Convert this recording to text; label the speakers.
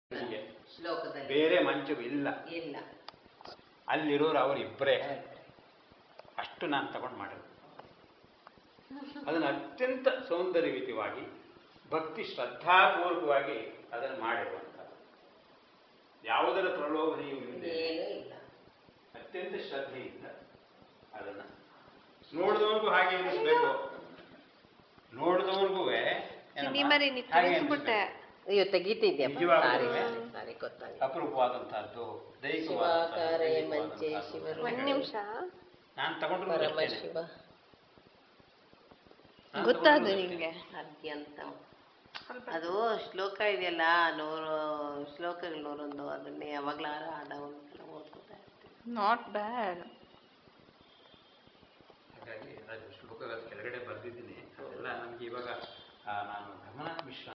Speaker 1: ಹೀಗೆ
Speaker 2: ಶ್ಲೋಕದಲ್ಲಿ
Speaker 1: ಬೇರೆ ಮಂಚವಿಲ್ಲ
Speaker 2: ಇಲ್ಲ
Speaker 1: ಅಲ್ಲಿರೋರು ಅವರಿಬ್ಬರೇ ಅಷ್ಟು ನಾನು ತಗೊಂಡು ಮಾಡಿರೋದು ಅದನ್ನು ಅತ್ಯಂತ ಸೌಂದರ್ಯಯುತವಾಗಿ ಭಕ್ತಿ ಶ್ರದ್ಧಾಪೂರ್ವಕವಾಗಿ ಅದನ್ನು ಮಾಡಿರುವಂಥದ್ದು ಯಾವುದರ ಪ್ರಲೋಭನೆಯೂ ಇಲ್ಲದೆ
Speaker 2: ಏನೂ ಇಲ್ಲ
Speaker 1: ಅತ್ಯಂತ ಶ್ರದ್ಧೆಯಿಂದ ಅದನ್ನ ನೋಡಿದವನಿಗೂ ಹಾಗೆ ಅನಿಸ್ಬೇಕು ನೋಡಿದವನಿಗೂ
Speaker 3: ನಿಮ್ಮರಿ ನೀವು ತಿಳಿಸ್ಬಿಟ್ಟೆ
Speaker 2: ಅಯ್ಯೋ ತೆಗಿತಿದ್ಯಾ
Speaker 1: ನಿಜವಾಗ್ಲೂ
Speaker 2: ಸಾರಿ
Speaker 1: ಅಲ್ವೇ?
Speaker 2: ಸಾರಿ ಸಾರಿ ಗೊತ್ತಾಗಿ
Speaker 1: ಅಪರೂಪವಾದಂತಹದ್ದು
Speaker 2: ಶಿವಾಕಾರೇ ಮಂಚೆ ಶಿವರು
Speaker 3: ಒಂದ್ ನಿಮಿಷ
Speaker 1: ನಾನು ತಗೊಂಡ್ರು
Speaker 2: ಪರಮ
Speaker 1: ಅಷ್ಟೇನೆ.
Speaker 2: ಶಿವ
Speaker 1: ನಾನ್
Speaker 3: ಗೊತ್ತಾದ
Speaker 1: ತಗೊಂಡ್ರು
Speaker 3: ನಿಂಗೆ
Speaker 2: ಅತ್ಯಂತ ಅದು ಶ್ಲೋಕ ಇದೆಯಲ್ಲ ನೂರು ಶ್ಲೋಕಗಳು ನೂರೊಂದು ಅದನ್ನೇ ಯಾವಾಗಲೂ ಹಾಡ ಒಂದ್ಸಲ ಓದ್ಕೊತಾ ಇರ್ತೀನಿ
Speaker 3: ನಾಟ್ ಬ್ಯಾಡ್
Speaker 1: ಹಾಗಾಗಿ ಅದು ಶ್ಲೋಕದ ಕೆಳಗಡೆ ಬರೆದಿದ್ದೀನಿ ಅದೆಲ್ಲ ನನಗೆ ಇವಾಗ ಆ, ನಾನು ರಮನಾಥ್ ಮಿಶ್ರಾ